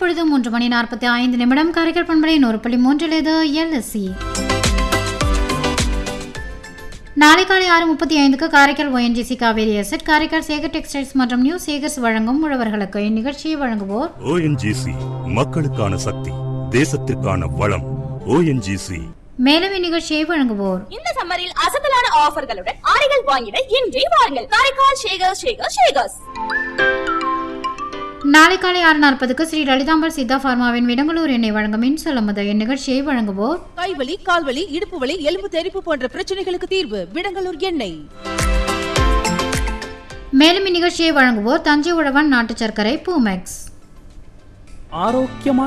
இப்பொழுது மூன்று மணி நாற்பத்தி ஐந்து நிமிடம் காரைக்கால் பண்பலை நூறு புள்ளி மூன்றில் இது எல்எஸ்சி நாளை காலை ஆறு முப்பத்தி ஐந்துக்கு Karaikal ONGC Kaveri asset Karaikal Sekar textiles மற்றும் நியூ சேகர்ஸ் வழங்கும் உழவர்களுக்கு இந்நிகழ்ச்சியை வழங்குவோர் ஓஎன்ஜிசி மக்களுக்கான சக்தி தேசத்திற்கான வளம் ஓஎன்ஜிசி மேலும் இந்நிகழ்ச்சியை வழங்குவோர் இந்த சம்மரில் அசத்தலான ஆஃபர்களுடன் ஆடைகள் வாங்கிட இன்றே வாருங்கள் காரைக்கால் ஷேகர் ஷேகர் ஷேகர்ஸ் நாளை காலை ஆறு நாற்பதுக்கு ஸ்ரீ லலிதாம்பர் சித்தா பார்மாவின் விடங்களூர் எண்ணெய் வழங்கும் மின்சொல்லமுத இந்நிகழ்ச்சியை வழங்குவோர் கைவலி கால்வலி இடுப்பு வலி எலும்பு தெறிப்பு போன்ற பிரச்சனைகளுக்கு தீர்வு விடங்கலூர் எண்ணெய் மேலும் இந்நிகழ்ச்சியை வழங்குவோர் தஞ்சை உழவன் நாட்டு சர்க்கரை பூமெக்ஸ் ஆரோக்கியமான